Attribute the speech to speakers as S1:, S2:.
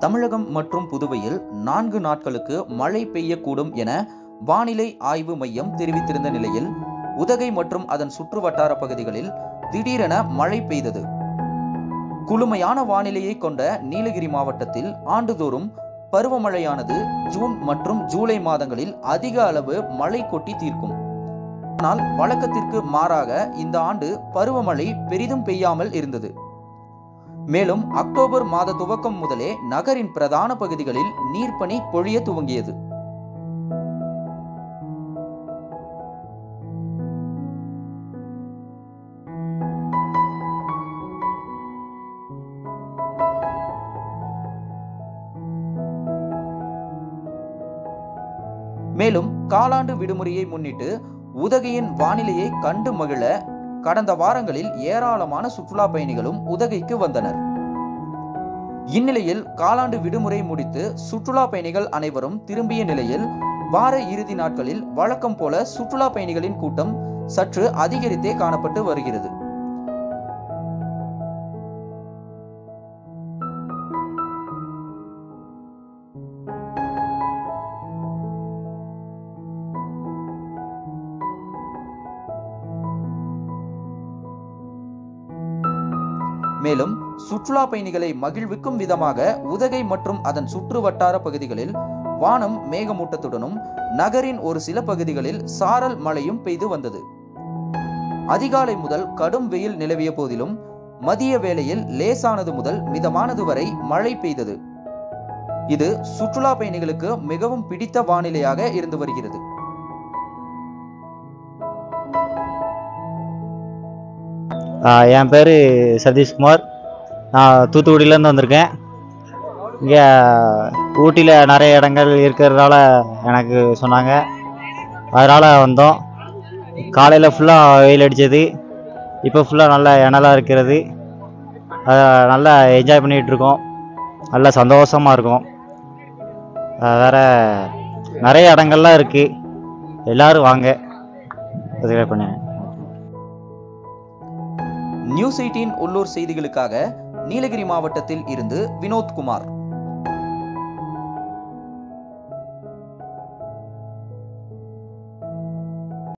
S1: தமிழகம் மற்றும் புதுவையில் நான்கு நாட்களுக்கு மழை பெய்யக்கூடும் என வானிலை ஆய்வு மையம் தெரிவித்திருந்த நிலையில் உதகை மற்றும் அதன் சுற்று வட்டார பகுதிகளில் திடீரென மழை பெய்தது குளுமையான வானிலையை கொண்ட நீலகிரி மாவட்டத்தில் ஆண்டுதோறும் பருவமழையானது ஜூன் மற்றும் ஜூலை மாதங்களில் அதிக அளவு மழை கொட்டி தீர்க்கும் ஆனால் வழக்கத்திற்கு மாறாக இந்த ஆண்டு பருவமழை பெரிதும் பெய்யாமல் இருந்தது மேலும் அக்டோபர் மாத துவக்கம் முதலே நகரின் பிரதான பகுதிகளில் நீர்ப்பனி பொழிய துவங்கியது மேலும் காலாண்டு விடுமுறையை முன்னிட்டு உதகையின் வானிலையை கண்டு மகிழ கடந்த வாரங்களில் ஏராளமான சுற்றுலா பயணிகளும் உதகைக்கு வந்தனர் இந்நிலையில் காலாண்டு விடுமுறை முடித்து சுற்றுலா பயணிகள் அனைவரும் திரும்பிய நிலையில் வார இறுதி நாட்களில் வழக்கம் போல சுற்றுலா பயணிகளின் கூட்டம் சற்று அதிகரித்தே காணப்பட்டு வருகிறது மேலும் சுற்றுலா பயணிகளை மகிழ்விக்கும் விதமாக உதகை மற்றும் அதன் சுற்று வட்டார பகுதிகளில் வானம் மேகமூட்டத்துடனும் நகரின் ஒரு சில பகுதிகளில் சாரல் மழையும் பெய்து வந்தது அதிகாலை முதல் கடும் வெயில் நிலவிய போதிலும் மதிய வேளையில் லேசானது முதல் மிதமானது வரை மழை பெய்தது இது சுற்றுலா பயணிகளுக்கு மிகவும் பிடித்த வானிலையாக இருந்து வருகிறது
S2: ஆஹ் என் பேர் சதீஷ்குமார் நான் தூத்துக்குடியிலேருந்து வந்திருக்கேன் இங்கே ஊட்டியில் நிறைய இடங்கள் இருக்கிறதால எனக்கு சொன்னாங்க அதனால் வந்தோம் காலையில் ஃபுல்லாக வெயில் அடித்தது இப்போ ஃபுல்லாக நல்லா இணலாக இருக்கிறது அதை நல்லா என்ஜாய் பண்ணிகிட்டு இருக்கோம் நல்லா சந்தோஷமாக இருக்கும் ஆஹ் வேற நிறைய இடங்கள்லாம் இருக்குது எல்லோரும் வாங்க அது பண்ணி
S1: நியூஸ் எயிட்டீன் உள்ளூர் செய்திகளுக்காக நீலகிரி மாவட்டத்தில் இருந்து வினோத்குமார்